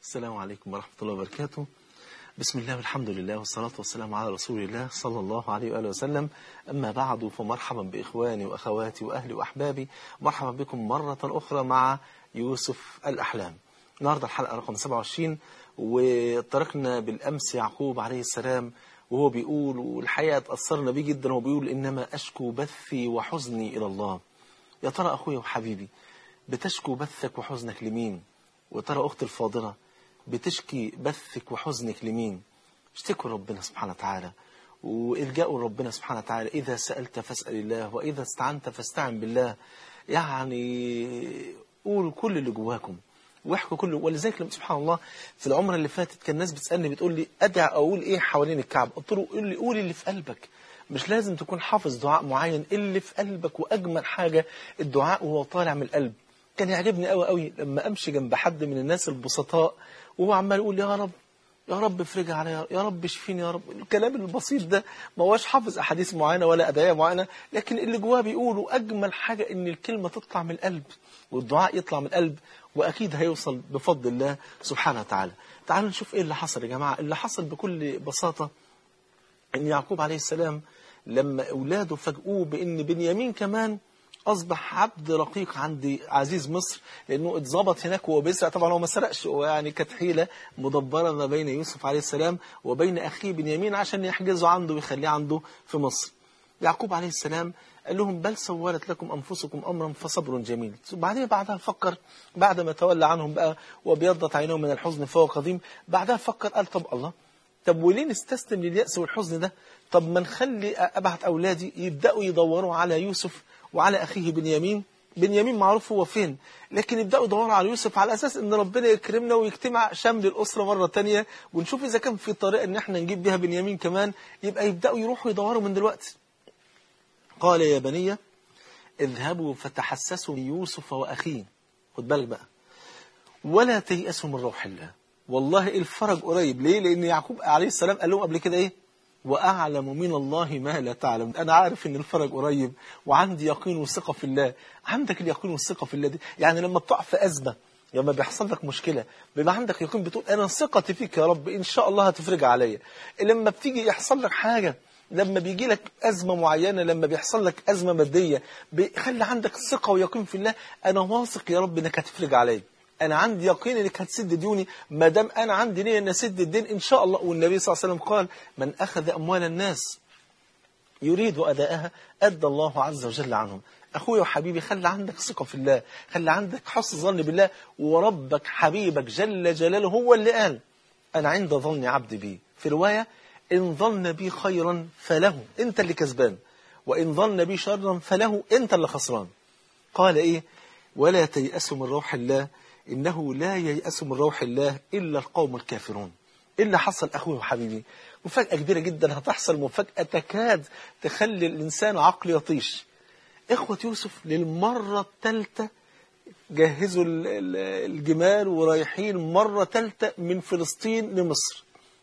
السلام عليكم ورحمة الله وبركاته بسم الله والحمد لله والصلاة والسلام على رسول الله صلى الله عليه وآله وسلم أما بعد فمرحبا بإخواني وأخواتي وأهلي وأحبابي مرحبا بكم مرة أخرى مع يوسف الأحلام النهاردة الحلقة رقم 27 وتركنا بالأمس يعقوب عليه السلام وهو بيقول والحقيقة اتأثرنا بيه جدا وهو بيقول إنما أشكو بثي وحزني إلى الله يا ترى أخويا وحبيبي بتشكو بثك وحزنك لمين وترى أختي الفاضلة بتشكي بثك وحزنك لمين اشتكوا ربنا سبحانه وتعالى والجأوا ربنا سبحانه وتعالى إذا سألت فاسأل الله وإذا استعنت فاستعن بالله يعني قولوا كل اللي جواكم واحكوا كله ولذلك لما سبحان الله في العمرة اللي فاتت كان الناس بتسألني بتقول لي أدعى أقول إيه حوالين الكعب قلت له قول لي قول اللي في قلبك مش لازم تكون حافظ دعاء معين اللي في قلبك وأجمل حاجة الدعاء وهو طالع من القلب كان يعجبني قوي قوي لما أمشي جنب حد من الناس البسطاء وهو عمال يقول يا رب يا رب افرج عليا يا رب اشفيني يا رب الكلام البسيط ده ما هوش حافظ احاديث معينه ولا ادعيه معينه لكن اللي جواه بيقوله اجمل حاجه ان الكلمه تطلع من القلب والدعاء يطلع من القلب واكيد هيوصل بفضل الله سبحانه وتعالى تعالوا نشوف ايه اللي حصل يا جماعه اللي حصل بكل بساطه ان يعقوب عليه السلام لما اولاده فاجئوه بان بنيامين كمان أصبح عبد رقيق عند عزيز مصر لأنه اتظبط هناك وهو بيسرق طبعا هو ما سرقش هو يعني كانت حيلة مدبرة ما بين يوسف عليه السلام وبين أخيه بنيامين عشان يحجزه عنده ويخليه عنده في مصر يعقوب عليه السلام قال لهم بل سولت لكم أنفسكم أمرا فصبر جميل بعدين بعدها فكر بعد ما تولى عنهم بقى وبيضت عينهم من الحزن فهو قديم بعدها فكر قال طب الله طب وليه نستسلم لليأس والحزن ده طب ما نخلي أبعت أولادي يبدأوا يدوروا على يوسف وعلى أخيه بنيامين بنيامين معروف هو فين لكن يبدأوا يدوروا على يوسف على أساس أن ربنا يكرمنا ويجتمع شمل الأسرة مرة تانية ونشوف إذا كان في طريقة أن احنا نجيب بها بنيامين كمان يبقى يبدأوا يروحوا يدوروا من دلوقتي قال يا بني اذهبوا فتحسسوا من يوسف وأخيه خد بالك بقى ولا تيأسوا من روح الله والله الفرج قريب ليه لأن يعقوب عليه السلام قال لهم قبل كده إيه وأعلم من الله ما لا تعلم أنا عارف أن الفرج قريب وعندي يقين وثقة في الله عندك اليقين والثقة في الله دي يعني لما بتقع في أزمة لما بيحصل لك مشكلة بيبقى عندك يقين بتقول أنا ثقتي فيك يا رب إن شاء الله هتفرج عليا لما بتيجي يحصل لك حاجة لما بيجي لك أزمة معينة لما بيحصل لك أزمة مادية بيخلي عندك ثقة ويقين في الله أنا واثق يا رب إنك هتفرج عليا أنا عندي يقين إنك هتسد ديوني ما دام أنا عندي نية إن أسد الدين إن شاء الله والنبي صلى الله عليه وسلم قال من أخذ أموال الناس يريد أداءها أدى الله عز وجل عنهم أخويا وحبيبي خلي عندك ثقة في الله خلي عندك حسن ظن بالله وربك حبيبك جل جلاله هو اللي قال أنا عند ظن عبدي بي في رواية إن ظن بي خيرا فله أنت اللي كسبان وإن ظن بي شرا فله أنت اللي خسران قال إيه ولا تيأسوا من روح الله إنه لا ييأس من روح الله إلا القوم الكافرون إيه اللي حصل أخوي وحبيبي مفاجأة كبيرة جدا هتحصل مفاجأة تكاد تخلي الإنسان عقل يطيش إخوة يوسف للمرة الثالثة جهزوا الجمال ورايحين مرة ثالثة من فلسطين لمصر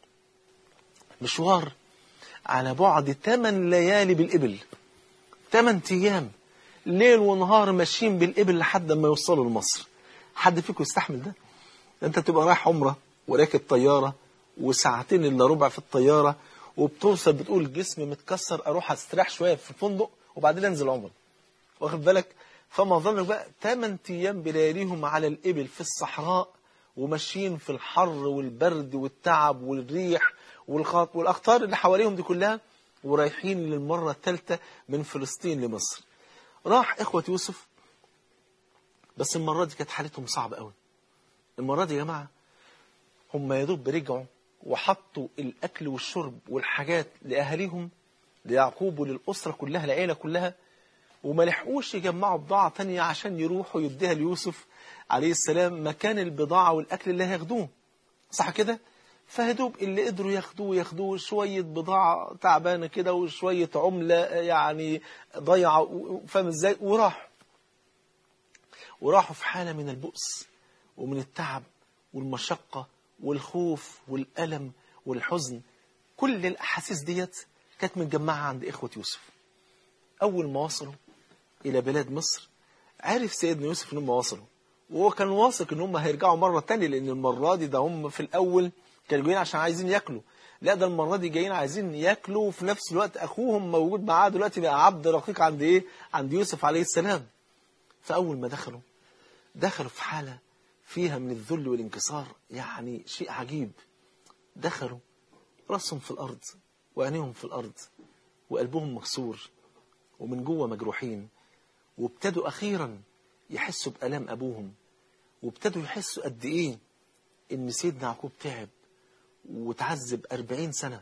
مشوار على بعد 8 ليالي بالإبل 8 أيام ليل ونهار ماشيين بالإبل لحد ما يوصلوا لمصر حد فيكم يستحمل ده انت تبقى رايح عمرة وراكب طيارة وساعتين الا ربع في الطيارة وبتوصل بتقول جسمي متكسر اروح استريح شوية في الفندق وبعدين انزل عمرة واخد بالك فما ظنك بقى 8 ايام بلياليهم على الابل في الصحراء وماشيين في الحر والبرد والتعب والريح والاخطار اللي حواليهم دي كلها ورايحين للمرة الثالثة من فلسطين لمصر راح اخوة يوسف بس المرة دي كانت حالتهم صعبة قوي المرة دي يا جماعة هم يا دوب رجعوا وحطوا الأكل والشرب والحاجات لأهاليهم ليعقوب وللأسرة كلها العيلة كلها وما لحقوش يجمعوا بضاعة تانية عشان يروحوا يديها ليوسف عليه السلام مكان البضاعة والأكل اللي هياخدوه صح كده؟ فهدوب اللي قدروا ياخدوه ياخدوه شوية بضاعة تعبانة كده وشوية عملة يعني ضيعة فاهم ازاي وراحوا وراحوا في حالة من البؤس ومن التعب والمشقة والخوف والألم والحزن كل الأحاسيس ديت كانت متجمعة عند إخوة يوسف أول ما وصلوا إلى بلاد مصر عرف سيدنا يوسف إنهم وصلوا وهو كان واثق ان هم هيرجعوا مرة تانية لان المرة دي ده هم في الاول كانوا جايين عشان عايزين ياكلوا لا ده المرة دي جايين عايزين ياكلوا وفي نفس الوقت اخوهم موجود معاه دلوقتي بقى عبد رقيق عند ايه عند يوسف عليه السلام فاول ما دخلوا دخلوا في حالة فيها من الذل والانكسار يعني شيء عجيب دخلوا راسهم في الارض وعينيهم في الارض وقلبهم مكسور ومن جوه مجروحين وابتدوا اخيرا يحسوا بألام أبوهم وابتدوا يحسوا قد إيه إن سيدنا يعقوب تعب وتعذب أربعين سنة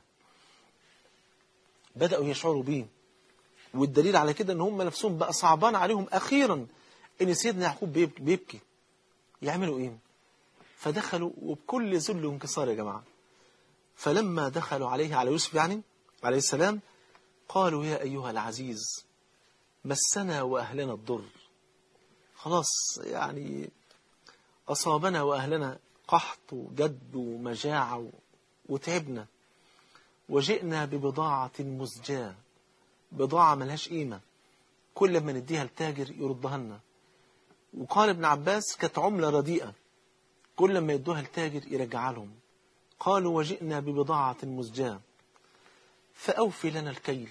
بدأوا يشعروا بيه والدليل على كده إن هم نفسهم بقى صعبان عليهم أخيرا إن سيدنا يعقوب بيبكي يعملوا إيه فدخلوا وبكل ذل وانكسار يا جماعة فلما دخلوا عليه على يوسف يعني عليه السلام قالوا يا أيها العزيز مسنا وأهلنا الضر خلاص يعني أصابنا وأهلنا قحط وجد ومجاعة وتعبنا وجئنا ببضاعة مزجاة بضاعة ملهاش قيمة كل ما نديها التاجر يردها لنا وقال ابن عباس كانت عملة رديئة كل ما يدوها التاجر يرجعها لهم قالوا وجئنا ببضاعة مزجاة فأوفي لنا الكيل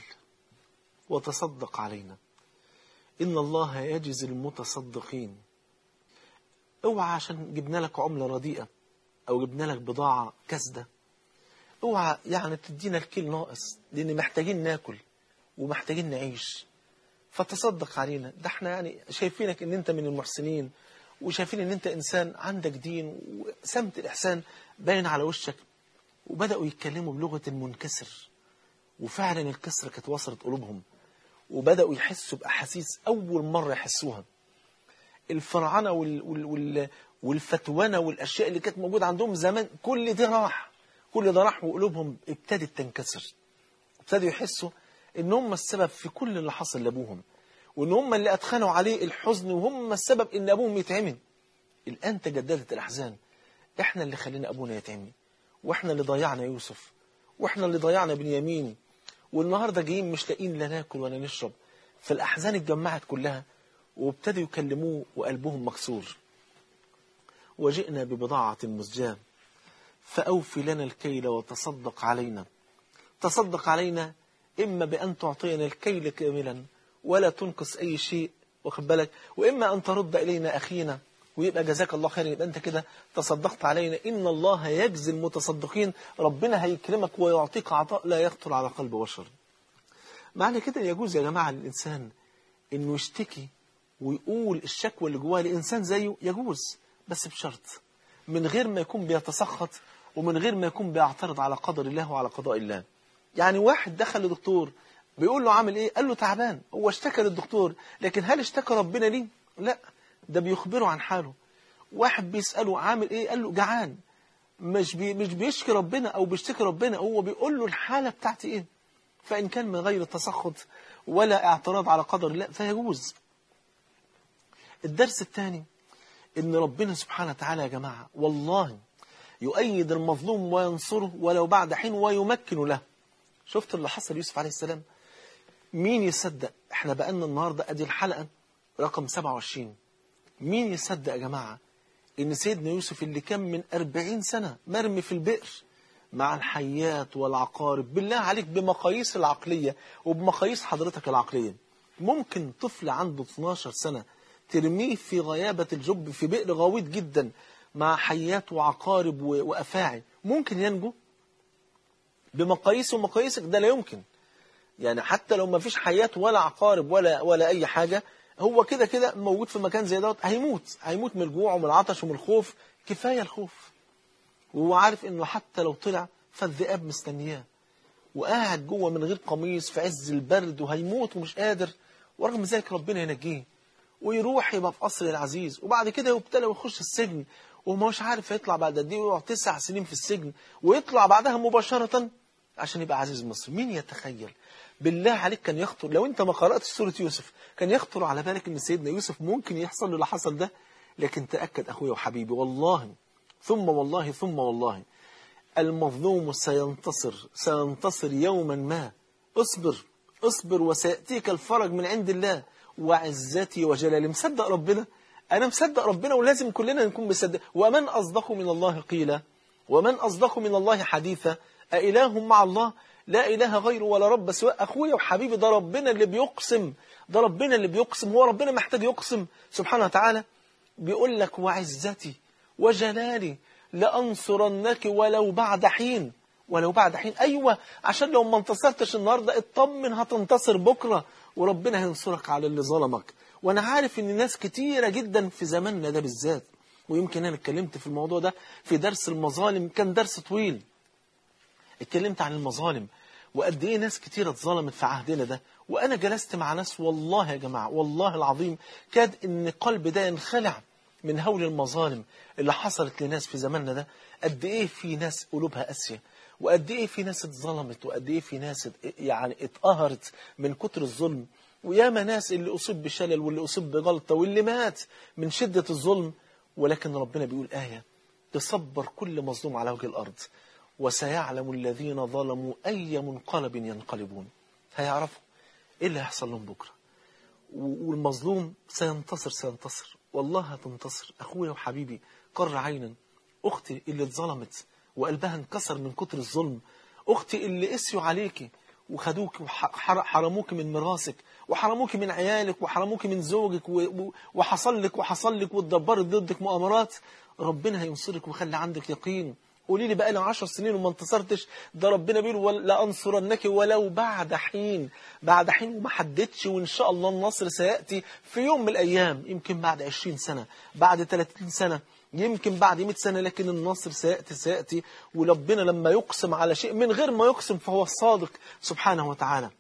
وتصدق علينا إن الله يجزي المتصدقين اوعى عشان جبنا لك عملة رديئة أو جبنا لك بضاعة كسدة اوعى يعني تدينا الكيل ناقص لأن محتاجين ناكل ومحتاجين نعيش فتصدق علينا ده احنا يعني شايفينك ان انت من المحسنين وشايفين ان انت انسان عندك دين وسمت الاحسان باين على وشك وبدأوا يتكلموا بلغة المنكسر وفعلا الكسرة كانت وصلت قلوبهم وبدأوا يحسوا بأحاسيس أول مرة يحسوها الفرعنة وال وال وال والفتونة والأشياء اللي كانت موجودة عندهم زمان كل ده راح كل ده راح وقلوبهم ابتدت تنكسر ابتدوا يحسوا ان هم السبب في كل اللي حصل لابوهم وان هم اللي ادخلوا عليه الحزن وهم السبب ان ابوهم يتعمي الان تجددت الاحزان احنا اللي خلينا ابونا يتعمي واحنا اللي ضيعنا يوسف واحنا اللي ضيعنا بنيامين والنهارده جايين مش لاقيين لا ناكل ولا نشرب فالاحزان اتجمعت كلها وابتدوا يكلموه وقلبهم مكسور وجئنا ببضاعة مزجاة فأوفي لنا الكيل وتصدق علينا تصدق علينا إما بأن تعطينا الكيل كاملا ولا تنقص أي شيء واخد بالك وإما أن ترد إلينا أخينا ويبقى جزاك الله خير يبقى أنت كده تصدقت علينا إن الله يجزي المتصدقين ربنا هيكرمك ويعطيك عطاء لا يخطر على قلب بشر معنى كده يجوز يا جماعة للإنسان إنه يشتكي ويقول الشكوى اللي جواه لإنسان زيه يجوز بس بشرط من غير ما يكون بيتسخط ومن غير ما يكون بيعترض على قدر الله وعلى قضاء الله يعني واحد دخل لدكتور بيقول له عامل ايه قال له تعبان هو اشتكى للدكتور لكن هل اشتكى ربنا ليه لا ده بيخبره عن حاله واحد بيسأله عامل ايه قال له جعان مش بي مش بيشكي ربنا او بيشتكي ربنا هو بيقول له الحالة بتاعتي ايه فإن كان من غير تسخط ولا اعتراض على قدر الله فيجوز الدرس الثاني ان ربنا سبحانه وتعالى يا جماعة والله يؤيد المظلوم وينصره ولو بعد حين ويمكن له شفت اللي حصل يوسف عليه السلام مين يصدق احنا بقالنا النهاردة ادي الحلقة رقم 27 مين يصدق يا جماعة ان سيدنا يوسف اللي كان من 40 سنة مرمي في البئر مع الحيات والعقارب بالله عليك بمقاييس العقلية وبمقاييس حضرتك العقلية ممكن طفل عنده 12 سنة ترميه في غيابة الجب في بئر غويط جدا مع حيات وعقارب وأفاعي ممكن ينجو بمقاييس ومقاييسك ده لا يمكن يعني حتى لو ما فيش حيات ولا عقارب ولا ولا أي حاجة هو كده كده موجود في مكان زي دوت هيموت هيموت من الجوع ومن العطش ومن الخوف كفاية الخوف وهو عارف انه حتى لو طلع فالذئاب مستنياه وقاعد جوه من غير قميص في عز البرد وهيموت ومش قادر ورغم ذلك ربنا ينجيه ويروح يبقى في قصر العزيز وبعد كده يبتلى ويخش السجن وما هوش عارف يطلع بعد قد ايه ويقعد تسع سنين في السجن ويطلع بعدها مباشرة عشان يبقى عزيز مصر مين يتخيل بالله عليك كان يخطر لو انت ما قرأتش سورة يوسف كان يخطر على بالك ان سيدنا يوسف ممكن يحصل له اللي حصل ده لكن تأكد أخويا وحبيبي والله ثم والله ثم والله المظلوم سينتصر سينتصر يوما ما اصبر اصبر وسيأتيك الفرج من عند الله وعزتي وجلالي مصدق ربنا أنا مصدق ربنا ولازم كلنا نكون مصدق ومن أصدق من الله قيلا ومن أصدق من الله حديثا أإله مع الله لا إله غيره ولا رب سواء أخويا وحبيبي ده ربنا اللي بيقسم ده ربنا اللي بيقسم هو ربنا محتاج يقسم سبحانه وتعالى بيقول لك وعزتي وجلالي لأنصرنك ولو بعد حين ولو بعد حين أيوة عشان لو ما انتصرتش النهاردة اطمن هتنتصر بكرة وربنا هينصرك على اللي ظلمك وأنا عارف إن ناس كتيرة جدا في زماننا ده بالذات ويمكن أنا اتكلمت في الموضوع ده في درس المظالم كان درس طويل اتكلمت عن المظالم وقد ايه ناس كتيرة اتظلمت في عهدنا ده وانا جلست مع ناس والله يا جماعة والله العظيم كاد ان قلبي ده ينخلع من هول المظالم اللي حصلت لناس في زماننا ده قد ايه في ناس قلوبها قاسية وقد ايه في ناس اتظلمت وقد ايه في ناس ات- يعني اتقهرت من كتر الظلم وياما ناس اللي اصيب بشلل واللي اصيب بغلطة واللي مات من شدة الظلم ولكن ربنا بيقول آية تصبر كل مظلوم على وجه الأرض وسيعلم الذين ظلموا أي منقلب ينقلبون هيعرفوا إيه اللي هيحصل لهم بكرة و- والمظلوم سينتصر سينتصر والله هتنتصر أخويا وحبيبي قر عينا أختي اللي اتظلمت وقلبها انكسر من كتر الظلم أختي اللي قسيوا عليكي وخدوك وحرموك من ميراثك وحرموك من عيالك وحرموك من زوجك و- و- وحصل لك وحصل لك واتدبرت ضدك مؤامرات ربنا هينصرك ويخلي عندك يقين قولي لي بقى لي 10 سنين وما انتصرتش ده ربنا بيقول ول- لأنصرنك ولو بعد حين بعد حين وما حددش وإن شاء الله النصر سيأتي في يوم من الأيام يمكن بعد 20 سنة بعد 30 سنة يمكن بعد 100 سنة لكن النصر سيأتي سيأتي وربنا لما يقسم على شيء من غير ما يقسم فهو الصادق سبحانه وتعالى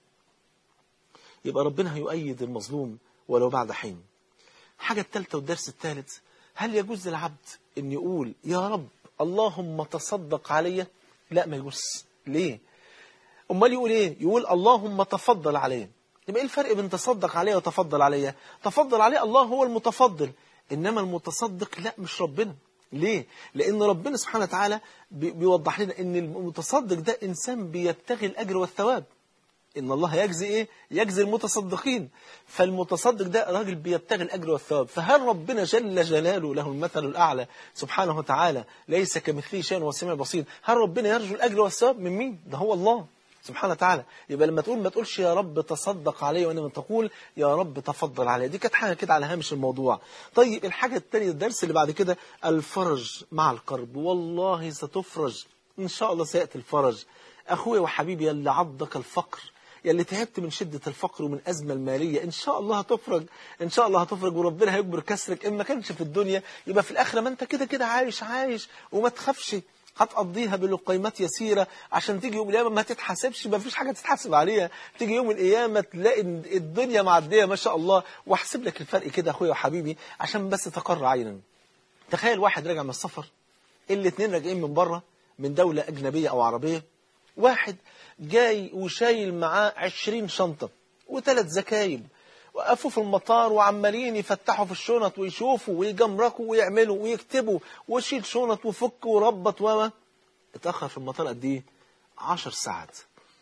يبقى ربنا هيؤيد المظلوم ولو بعد حين الحاجة الثالثة والدرس الثالث هل يجوز للعبد أن يقول يا رب اللهم تصدق علي لا ما يجوز ليه امال يقول ايه يقول اللهم تفضل علي يبقى ايه الفرق بين تصدق علي وتفضل علي تفضل علي الله هو المتفضل انما المتصدق لا مش ربنا ليه لان ربنا سبحانه وتعالى بي- بيوضح لنا ان المتصدق ده انسان بيبتغي الاجر والثواب إن الله يجزي إيه؟ يجزي المتصدقين فالمتصدق ده راجل بيبتغي الأجر والثواب فهل ربنا جل جلاله له المثل الأعلى سبحانه وتعالى ليس كمثله شيء وهو السميع البصير هل ربنا يرجو الأجر والثواب من مين؟ ده هو الله سبحانه وتعالى يبقى لما تقول ما تقولش يا رب تصدق علي وانما تقول يا رب تفضل علي دي كانت حاجه كده على هامش الموضوع طيب الحاجه الثانيه الدرس اللي بعد كده الفرج مع الكرب والله ستفرج ان شاء الله سياتي الفرج اخويا وحبيبي يا اللي عضك الفقر يا اللي تعبت من شدة الفقر ومن أزمة المالية إن شاء الله هتفرج إن شاء الله هتفرج وربنا هيكبر كسرك إن ما كانش في الدنيا يبقى في الآخرة ما أنت كده كده عايش عايش وما تخافش هتقضيها بلقيمات يسيرة عشان تيجي يوم القيامة ما تتحاسبش ما فيش حاجة تتحاسب عليها تيجي يوم القيامة تلاقي إن الدنيا معدية ما شاء الله واحسب لك الفرق كده أخويا وحبيبي عشان بس تقر عينا تخيل واحد راجع من السفر الاثنين راجعين من بره من دولة أجنبية أو عربية واحد جاي وشايل معاه عشرين شنطة وثلاث زكايب وقفوا في المطار وعمالين يفتحوا في الشنط ويشوفوا ويجمركوا ويعملوا ويكتبوا ويشيل شنط وفك وربط وما اتأخر في المطار قد ايه؟ عشر ساعات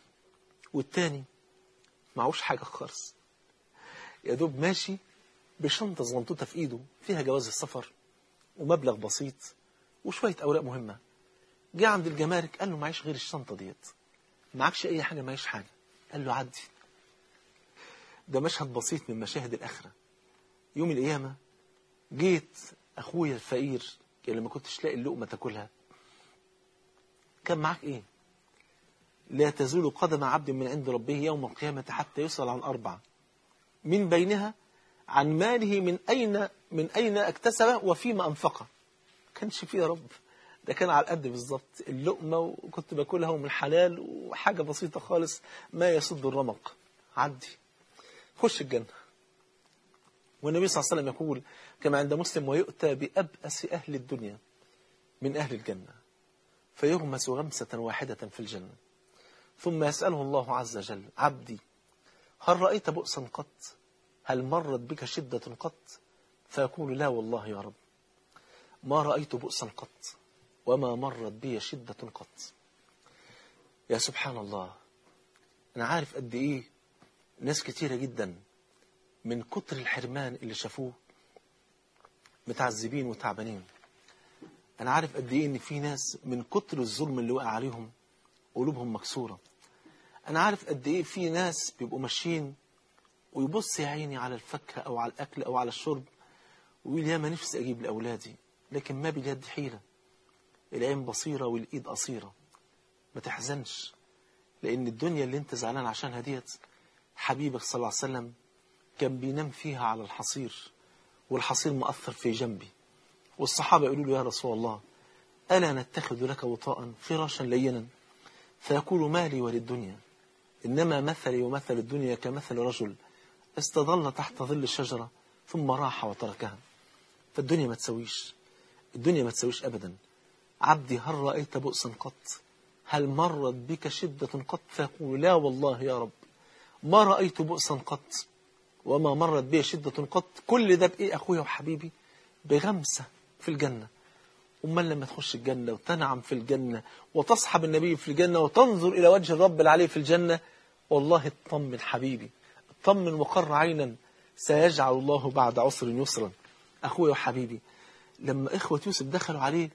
والتاني معهوش حاجة خالص يا دوب ماشي بشنطة زنطوطة في ايده فيها جواز السفر ومبلغ بسيط وشوية أوراق مهمة جه عند الجمارك قال له معيش غير الشنطة ديت معكش أي حاجة معيش حاجة قال له عدي ده مشهد بسيط من مشاهد الآخرة يوم القيامة جيت أخويا الفقير اللي ما كنتش لاقي اللقمة تاكلها كان معاك إيه لا تزول قدم عبد من عند ربه يوم القيامة حتى يسأل عن أربعة من بينها عن ماله من أين من أين اكتسبه وفيما أنفقه كانش فيه يا رب ده كان على القد بالظبط اللقمة وكنت باكلها من الحلال وحاجة بسيطة خالص ما يصد الرمق عدي خش الجنة والنبي صلى الله عليه وسلم يقول كما عند مسلم ويؤتى بأبأس أهل الدنيا من أهل الجنة فيغمس غمسة واحدة في الجنة ثم يسأله الله عز وجل عبدي هل رأيت بؤسا قط هل مرت بك شدة قط فيقول لا والله يا رب ما رأيت بؤسا قط وما مرت بي شدة قط يا سبحان الله أنا عارف قد إيه ناس كتيرة جدا من كتر الحرمان اللي شافوه متعذبين وتعبانين انا عارف قد ايه ان في ناس من كتر الظلم اللي وقع عليهم قلوبهم مكسوره انا عارف قد ايه في ناس بيبقوا ماشيين ويبص يا عيني على الفاكهه او على الاكل او على الشرب ويقول يا ما نفسي اجيب لاولادي لكن ما باليد حيله العين بصيره والايد قصيره ما تحزنش لان الدنيا اللي انت زعلان عشانها ديت حبيبك صلى الله عليه وسلم كان بينام فيها على الحصير والحصير مؤثر في جنبي والصحابة يقولوا له يا رسول الله ألا نتخذ لك وطاء فراشا لينا فيقول مالي وللدنيا إنما مثلي ومثل الدنيا كمثل رجل استظل تحت ظل الشجرة ثم راح وتركها فالدنيا ما تسويش الدنيا ما تسويش أبدا عبدي هل رأيت بؤسا قط هل مرت بك شدة قط فيقول لا والله يا رب ما رأيت بؤسا قط وما مرت بي شدة قط كل ده بإيه أخويا وحبيبي بغمسة في الجنة أمال لما تخش الجنة وتنعم في الجنة وتصحب النبي في الجنة وتنظر إلى وجه الرب العلي في الجنة والله اطمن حبيبي اطمن وقر عينا سيجعل الله بعد عسر يسرا أخويا وحبيبي لما إخوة يوسف دخلوا عليه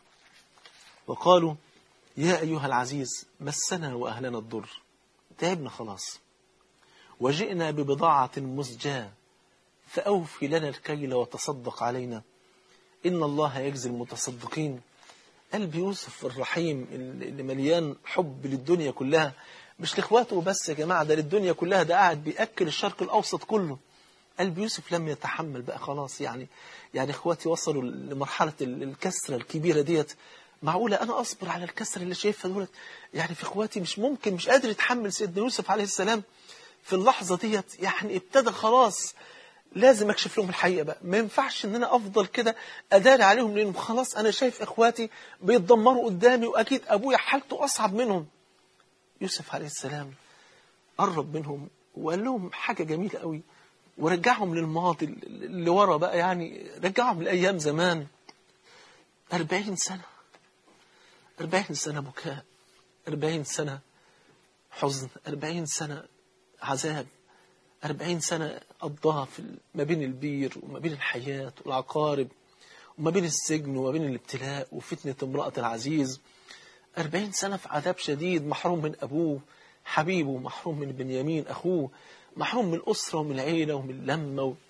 وقالوا يا أيها العزيز مسنا وأهلنا الضر تعبنا خلاص وجئنا ببضاعة مزجاة فأوفي لنا الكيل وتصدق علينا إن الله يجزي المتصدقين قلب يوسف الرحيم اللي مليان حب للدنيا كلها مش لاخواته بس يا جماعة ده للدنيا كلها ده قاعد بيأكل الشرق الأوسط كله قلب يوسف لم يتحمل بقى خلاص يعني يعني اخواتي وصلوا لمرحلة الكسرة الكبيرة ديت معقولة أنا أصبر على الكسرة اللي شايفها دولت يعني في اخواتي مش ممكن مش قادر يتحمل سيدنا يوسف عليه السلام في اللحظة ديت يعني ابتدى خلاص لازم اكشف لهم الحقيقه بقى ما ينفعش ان انا افضل كده اداري عليهم لان خلاص انا شايف اخواتي بيتدمروا قدامي واكيد ابويا حالته اصعب منهم يوسف عليه السلام قرب منهم وقال لهم حاجه جميله قوي ورجعهم للماضي اللي ورا بقى يعني رجعهم لايام زمان أربعين سنه أربعين سنه بكاء أربعين سنه حزن أربعين سنه عذاب أربعين سنة قضاها في ما بين البير وما بين الحياة والعقارب وما بين السجن وما بين الابتلاء وفتنة امرأة العزيز أربعين سنة في عذاب شديد محروم من أبوه حبيبه محروم من بنيامين أخوه محروم من الأسرة ومن العيلة ومن اللمة و...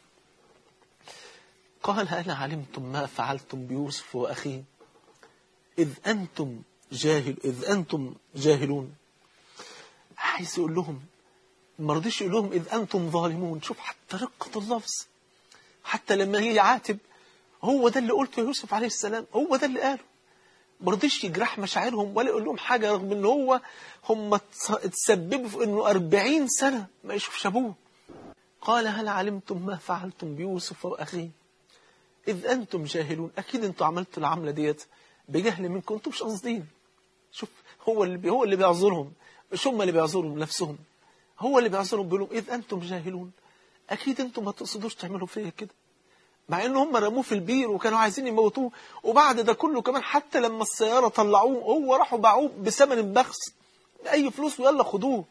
قال أنا علمتم ما فعلتم بيوسف وأخيه إذ أنتم جاهل إذ أنتم جاهلون عايز يقول لهم ما رضيش يقول لهم إذ أنتم ظالمون شوف حتى رقة اللفظ حتى لما هي عاتب هو ده اللي قلته يوسف عليه السلام هو ده اللي قاله ما رضيش يجرح مشاعرهم ولا يقول لهم حاجة رغم ان هو هم تسببوا في انه أربعين سنة ما يشوفش ابوه قال هل علمتم ما فعلتم بيوسف وأخيه إذ أنتم جاهلون أكيد أنتم عملتوا العملة ديت بجهل منكم أنتم مش قاصدين شوف هو اللي هو اللي بيعذرهم مش هم اللي بيعذرهم نفسهم هو اللي بيعذرهم بيقول لهم إذ أنتم جاهلون أكيد أنتم ما تقصدوش تعملوا فيا كده مع ان هم رموه في البير وكانوا عايزين يموتوه وبعد ده كله كمان حتى لما السيارة طلعوه هو راحوا باعوه بثمن بخس بأي فلوس ويلا خدوه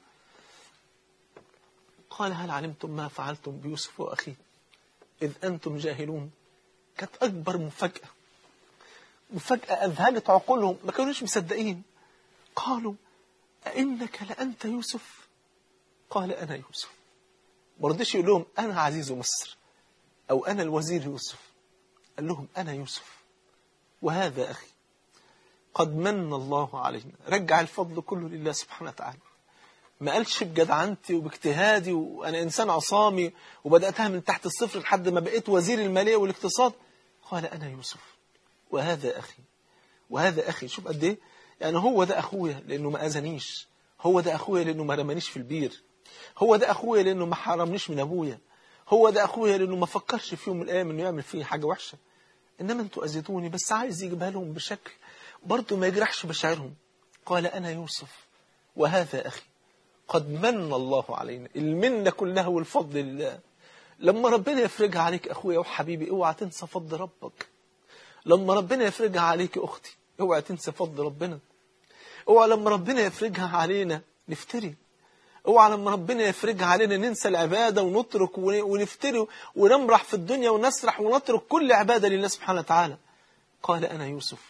قال هل علمتم ما فعلتم بيوسف وأخيه إذ أنتم جاهلون كانت أكبر مفاجأة مفاجأة أذهلت عقولهم ما كانوش مصدقين قالوا أئنك لأنت يوسف قال أنا يوسف ما رضيش يقول لهم أنا عزيز مصر أو أنا الوزير يوسف قال لهم أنا يوسف وهذا أخي قد من الله علينا رجع الفضل كله لله سبحانه وتعالى ما قالش بجدعنتي وباجتهادي وأنا إنسان عصامي وبدأتها من تحت الصفر لحد ما بقيت وزير المالية والاقتصاد قال أنا يوسف وهذا أخي وهذا أخي شوف قد إيه يعني هو ده أخويا لأنه ما أذنيش هو ده أخويا لأنه ما رمانيش في البير هو ده أخويا لأنه ما حرمنيش من أبويا هو ده أخويا لأنه ما فكرش في يوم من الأيام إنه يعمل فيه حاجة وحشة إنما أنتوا أذيتوني بس عايز يجيبها لهم بشكل برضه ما يجرحش مشاعرهم قال أنا يوسف وهذا أخي قد من الله علينا المنة كلها والفضل لله لما ربنا يفرجها عليك أخويا وحبيبي اوعى تنسى فضل ربك لما ربنا يفرجها عليك أختي اوعى تنسى فضل ربنا اوعى لما ربنا يفرجها علينا نفتري اوعى لما ربنا يفرجها علينا ننسى العبادة ونترك ونفتري ونمرح في الدنيا ونسرح ونترك كل عبادة لله سبحانه وتعالى قال أنا يوسف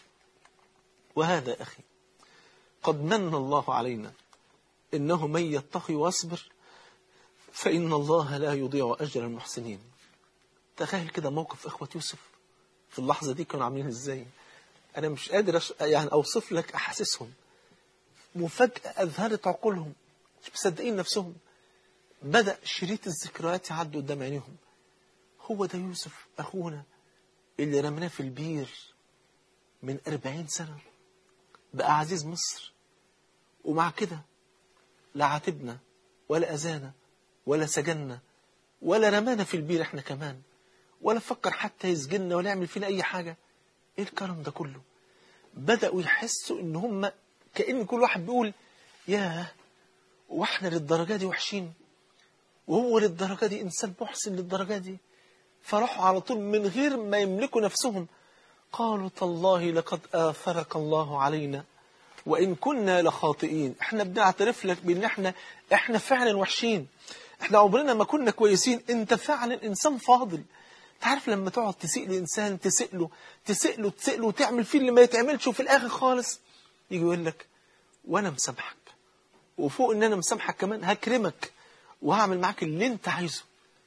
وهذا أخي قد من الله علينا إنه من يتقي واصبر فإن الله لا يضيع أجر المحسنين تخيل كده موقف إخوة يوسف في اللحظة دي كانوا عاملين إزاي أنا مش قادر أش... يعني أوصف لك أحاسيسهم مفاجأة أذهلت عقولهم مش مصدقين نفسهم بدأ شريط الذكريات يعدي قدام عينيهم هو ده يوسف أخونا اللي رمناه في البير من أربعين سنة بقى عزيز مصر ومع كده لا عاتبنا ولا أذانا ولا سجنا ولا رمانا في البير احنا كمان ولا فكر حتى يسجننا ولا يعمل فينا أي حاجة ايه الكلام ده كله بدأوا يحسوا ان هم كأن كل واحد بيقول ياه واحنا للدرجة دي وحشين وهو للدرجة دي إنسان محسن للدرجة دي فراحوا على طول من غير ما يملكوا نفسهم قالوا تالله لقد آثرك الله علينا وإن كنا لخاطئين احنا بنعترف لك بأن احنا احنا فعلا وحشين احنا عمرنا ما كنا كويسين انت فعلا إنسان فاضل تعرف لما تقعد تسئل إنسان تسئله تسئله تسئله وتعمل فيه اللي ما يتعملش وفي الآخر خالص يجي يقول لك وأنا مسامحك وفوق ان انا مسامحك كمان هكرمك وهعمل معاك اللي انت عايزه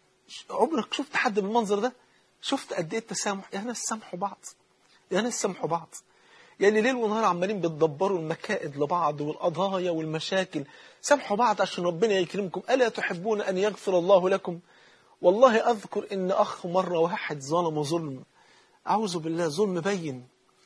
عمرك شفت حد بالمنظر ده شفت قد ايه التسامح يا ناس سامحوا بعض يا ناس سامحوا بعض يعني ليل ونهار عمالين بتدبروا المكائد لبعض والقضايا والمشاكل سامحوا بعض عشان ربنا يكرمكم ألا تحبون أن يغفر الله لكم والله أذكر إن أخ مرة واحد ظلم ظلم أعوذ بالله ظلم بين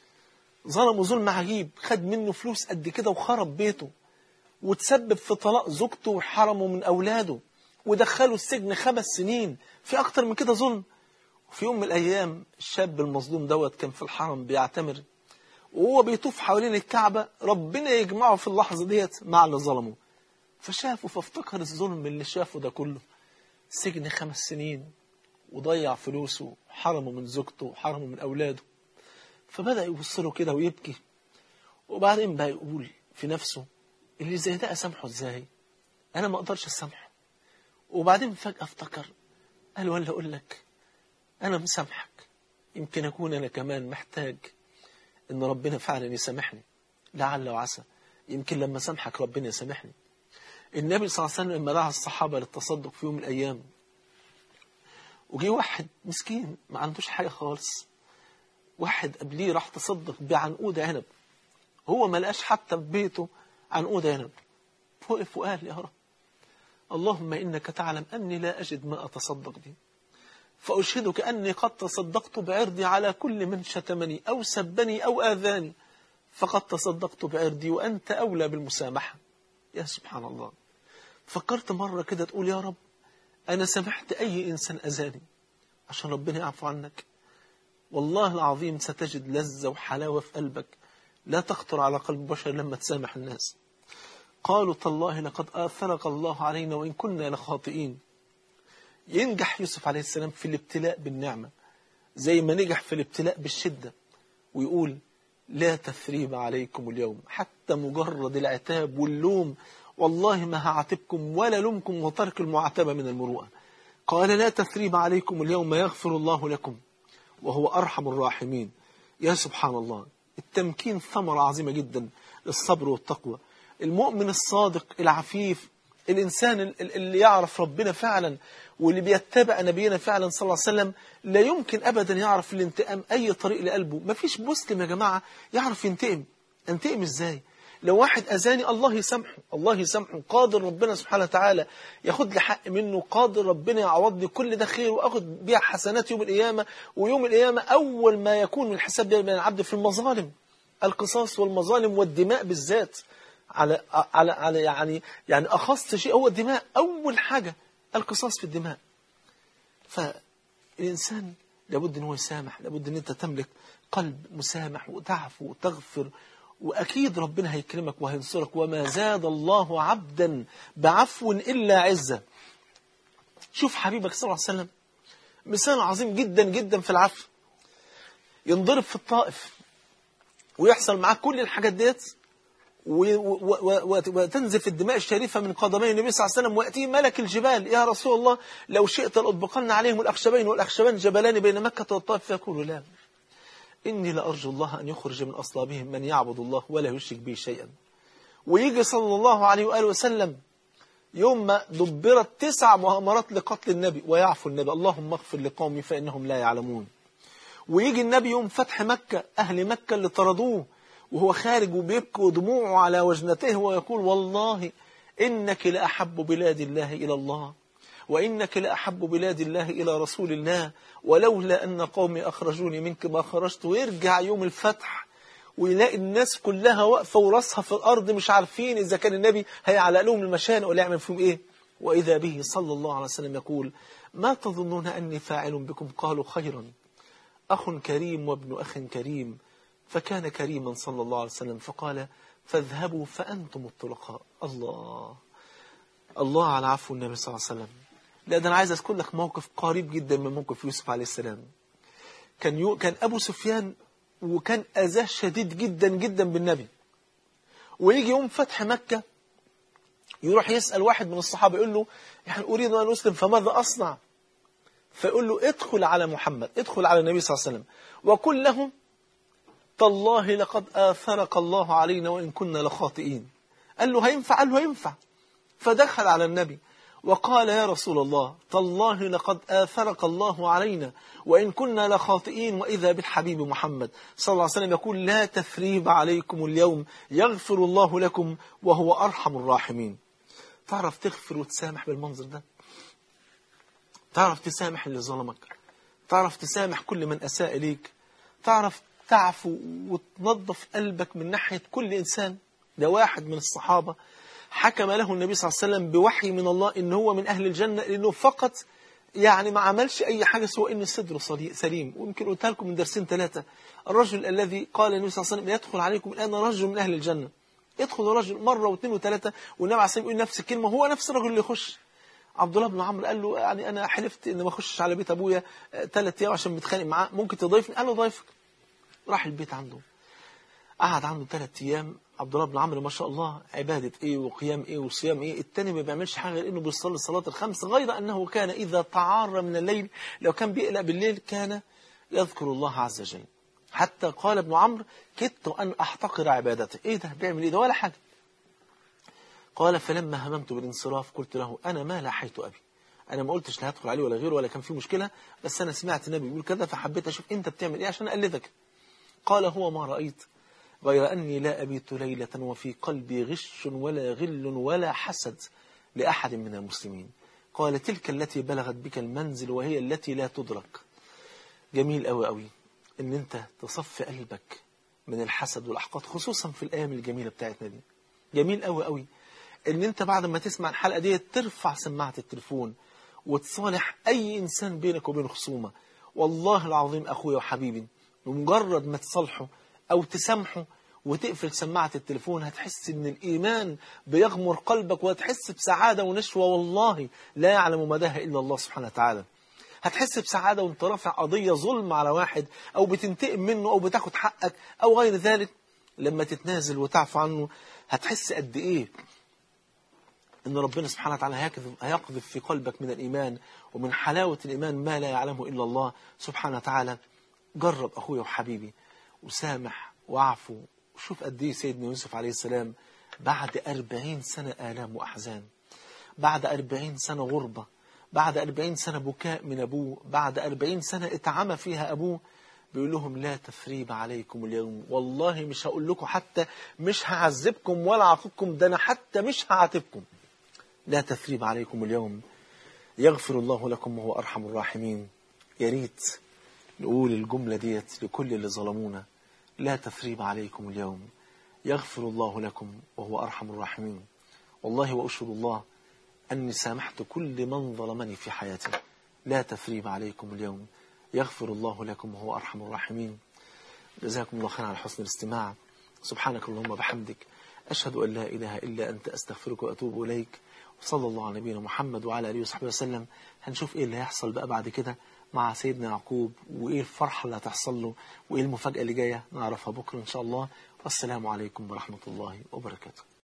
ظلم ظلم عجيب خد منه فلوس قد كده وخرب بيته وتسبب في طلاق زوجته وحرمه من أولاده ودخله السجن خمس سنين في أكتر من كده ظلم وفي يوم من الأيام الشاب المظلوم دوت كان في الحرم بيعتمر وهو بيطوف حوالين الكعبة ربنا يجمعه في اللحظة ديت مع اللي ظلمه فشافه فافتكر الظلم اللي شافه ده كله سجن خمس سنين وضيع فلوسه حرمه من زوجته وحرمه من أولاده فبدأ يبص له كده ويبكي وبعدين بقى يقول في نفسه اللي زي ده أسامحه إزاي أنا ما أقدرش أسامحه وبعدين فجأة افتكر قال ولا أقول لك أنا مسامحك يمكن أكون أنا كمان محتاج إن ربنا فعلا يسامحني لعل وعسى يمكن لما سامحك ربنا يسامحني النبي صلى الله عليه وسلم لما دعا الصحابة للتصدق في يوم من الأيام وجي واحد مسكين ما عندوش حاجة خالص واحد قبليه راح تصدق بعنقود عنب هو ما لقاش حتى في بيته عنقود عنب وقف وقال يا رب اللهم إنك تعلم أني لا أجد ما أتصدق به فأشهدك أني قد تصدقت بعرضي على كل من شتمني أو سبني أو آذاني فقد تصدقت بعرضي وأنت أولى بالمسامحة يا سبحان الله فكرت مرة كده تقول يا رب أنا سمحت أي إنسان أذاني عشان ربنا يعفو عنك والله العظيم ستجد لذة وحلاوة في قلبك لا تخطر على قلب بشر لما تسامح الناس قالوا تالله لقد آثرك الله علينا وإن كنا لخاطئين ينجح يوسف عليه السلام في الابتلاء بالنعمة زي ما نجح في الابتلاء بالشدة ويقول لا تثريب عليكم اليوم حتى مجرد العتاب واللوم والله ما هعاتبكم ولا لومكم وترك المعاتبة من المروءة قال لا تثريب عليكم اليوم يغفر الله لكم وهو أرحم الراحمين يا سبحان الله التمكين ثمرة عظيمة جدا للصبر والتقوى المؤمن الصادق العفيف الإنسان اللي يعرف ربنا فعلا واللي بيتبع نبينا فعلا صلى الله عليه وسلم لا يمكن أبدا يعرف الانتقام أي طريق لقلبه ما فيش مسلم يا جماعة يعرف ينتقم انتقم إزاي لو واحد أذاني الله يسامحه الله يسامحه قادر ربنا سبحانه وتعالى ياخد لي حق منه قادر ربنا يعوضني كل ده خير وأخد بيها حسنات يوم القيامة ويوم القيامة أول ما يكون الحساب بين العبد في المظالم القصاص والمظالم والدماء بالذات على على على يعني يعني أخص شيء هو الدماء أول حاجة القصاص في الدماء فالإنسان لابد أن هو يسامح لابد أن أنت تملك قلب مسامح وتعفو وتغفر وأكيد ربنا هيكرمك وهينصرك وما زاد الله عبدا بعفو إلا عزة شوف حبيبك صلى الله عليه وسلم مثال عظيم جدا جدا في العفو ينضرب في الطائف ويحصل معاه كل الحاجات ديت وتنزف الدماء الشريفة من قدمي النبي صلى الله عليه وسلم ويأتي ملك الجبال يا رسول الله لو شئت لأطبقن عليهم الأخشبين والأخشبان جبلان بين مكة والطائف فيقول لا إني لأرجو الله أن يخرج من أصلابهم من يعبد الله ولا يشرك به شيئا ويجي صلى الله عليه وآله وسلم يوم ما دبرت تسع مؤامرات لقتل النبي ويعفو النبي اللهم اغفر لقومي فإنهم لا يعلمون ويجي النبي يوم فتح مكة أهل مكة اللي طردوه وهو خارج وبيبكي ودموعه على وجنته ويقول والله إنك لأحب بلاد الله إلى الله وإنك لأحب بلاد الله إلى رسول الله ولولا أن قومي أخرجوني منك ما خرجت ويرجع يوم الفتح ويلاقي الناس كلها واقفة وراسها في الأرض مش عارفين إذا كان النبي هيعلق لهم المشانق ولا يعمل فيهم إيه وإذا به صلى الله عليه وسلم يقول ما تظنون أني فاعل بكم قالوا خيرا أخ كريم وابن أخ كريم فكان كريما صلى الله عليه وسلم فقال فاذهبوا فأنتم الطلقاء الله الله على عفو النبي صلى الله عليه وسلم لا ده أنا عايز أذكر لك موقف قريب جدا من موقف يوسف عليه السلام كان يو كان أبو سفيان وكان أذاه شديد جدا جدا بالنبي ويجي يوم فتح مكة يروح يسأل واحد من الصحابة يقول له يعني أريد أن أسلم فماذا أصنع فيقول له ادخل على محمد ادخل على النبي صلى الله عليه وسلم وقل له تالله لقد آثرك الله علينا وإن كنا لخاطئين قال له هينفع قال له هينفع فدخل على النبي وقال يا رسول الله تالله لقد آثرك الله علينا وإن كنا لخاطئين وإذا بالحبيب محمد صلى الله عليه وسلم يقول لا تثريب عليكم اليوم يغفر الله لكم وهو أرحم الراحمين تعرف تغفر وتسامح بالمنظر ده تعرف تسامح اللي ظلمك تعرف تسامح كل من أساء إليك تعرف تعفو وتنظف قلبك من ناحية كل إنسان ده واحد من الصحابة حكم له النبي صلى الله عليه وسلم بوحي من الله إن هو من أهل الجنة لأنه فقط يعني ما عملش أي حاجة سوى إن صدره سليم ويمكن قلت لكم من درسين ثلاثة الرجل الذي قال النبي صلى الله عليه وسلم يدخل عليكم الآن رجل من أهل الجنة يدخل رجل مرة واثنين وثلاثة والنبي عليه الصلاة يقول نفس الكلمة هو نفس الرجل اللي يخش عبد الله بن عمرو قال له يعني أنا حلفت إن ما أخشش على بيت أبويا ثلاث أيام عشان بتخانق معاه ممكن تضيفني قال له ضيفك راح البيت عنده قعد عنده ثلاث أيام عبد الله بن عمرو ما شاء الله عبادة إيه وقيام إيه وصيام إيه التاني ما بيعملش حاجة غير إنه بيصلي الصلاة الخمس غير أنه كان إذا تعار من الليل لو كان بيقلق بالليل كان يذكر الله عز وجل حتى قال ابن عمرو كدت أن أحتقر عبادته إيه ده بيعمل إيه ده ولا حاجة قال فلما هممت بالانصراف قلت له أنا ما لاحيت أبي أنا ما قلتش لا هدخل عليه ولا غيره ولا كان في مشكلة بس أنا سمعت النبي يقول كذا فحبيت أشوف أنت بتعمل إيه عشان أقلدك قال هو ما رأيت غير أني لا أبيت ليلة وفي قلبي غش ولا غل ولا حسد لأحد من المسلمين قال تلك التي بلغت بك المنزل وهي التي لا تدرك جميل أوي أوي أن أنت تصفي قلبك من الحسد والأحقاد خصوصا في الأيام الجميلة بتاعتنا دي جميل أوي أوي أن أنت بعد ما تسمع الحلقة دي ترفع سماعة التليفون وتصالح أي إنسان بينك وبين خصومة والله العظيم أخويا وحبيبي بمجرد ما تصالحه أو تسامحه وتقفل سماعة التليفون هتحس ان الإيمان بيغمر قلبك وهتحس بسعادة ونشوة والله لا يعلم مداها إلا الله سبحانه وتعالى هتحس بسعادة وانت رافع قضية ظلم على واحد أو بتنتقم منه أو بتاخد حقك أو غير ذلك لما تتنازل وتعفو عنه هتحس قد إيه ان ربنا سبحانه وتعالى هيقذف, هيقذف في قلبك من الإيمان ومن حلاوة الإيمان ما لا يعلمه إلا الله سبحانه وتعالى جرب أخويا وحبيبي وسامح وعفو وشوف قد ايه سيدنا يوسف عليه السلام بعد أربعين سنة آلام وأحزان بعد أربعين سنة غربة بعد أربعين سنة بكاء من أبوه بعد أربعين سنة اتعمى فيها أبوه بيقول لهم لا تثريب عليكم اليوم والله مش هقول لكم حتى مش هعذبكم ولا عاقبكم ده أنا حتى مش هعاتبكم لا تثريب عليكم اليوم يغفر الله لكم وهو أرحم الراحمين يا ريت نقول الجملة ديت لكل اللي ظلمونا لا تثريب عليكم اليوم يغفر الله لكم وهو أرحم الراحمين والله وأشهد الله أني سامحت كل من ظلمني في حياتي لا تثريب عليكم اليوم يغفر الله لكم وهو أرحم الراحمين جزاكم الله خيرا على حسن الاستماع سبحانك اللهم وبحمدك أشهد أن لا إله إلا أنت أستغفرك وأتوب إليك وصلى الله على نبينا محمد وعلى آله وصحبه وسلم هنشوف إيه اللي هيحصل بقى بعد كده مع سيدنا يعقوب وإيه الفرحة اللي هتحصل له وإيه المفاجأة اللي جاية نعرفها بكرة إن شاء الله والسلام عليكم ورحمة الله وبركاته